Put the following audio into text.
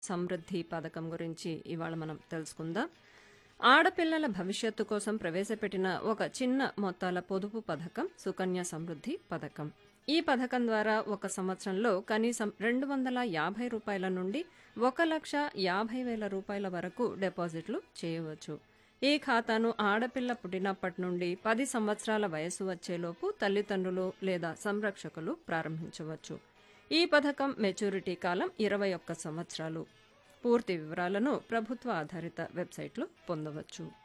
సమృద్ధి పథకం గురించి ఇవాళ మనం తెలుసుకుందాం ఆడపిల్లల భవిష్యత్తు కోసం ప్రవేశపెట్టిన ఒక చిన్న మొత్తాల పొదుపు పథకం సుకన్య సమృద్ధి పథకం ఈ పథకం ద్వారా ఒక సంవత్సరంలో కనీసం రెండు వందల యాభై రూపాయల నుండి ఒక లక్ష యాభై వేల రూపాయల వరకు డిపాజిట్లు చేయవచ్చు ఈ ఖాతాను ఆడపిల్ల పుట్టినప్పటి నుండి పది సంవత్సరాల వయసు వచ్చేలోపు తల్లిదండ్రులు లేదా సంరక్షకులు ప్రారంభించవచ్చు ఈ పథకం మెచ్యూరిటీ కాలం ఇరవై ఒక్క సంవత్సరాలు పూర్తి వివరాలను ప్రభుత్వ ఆధారిత వెబ్సైట్లో పొందవచ్చు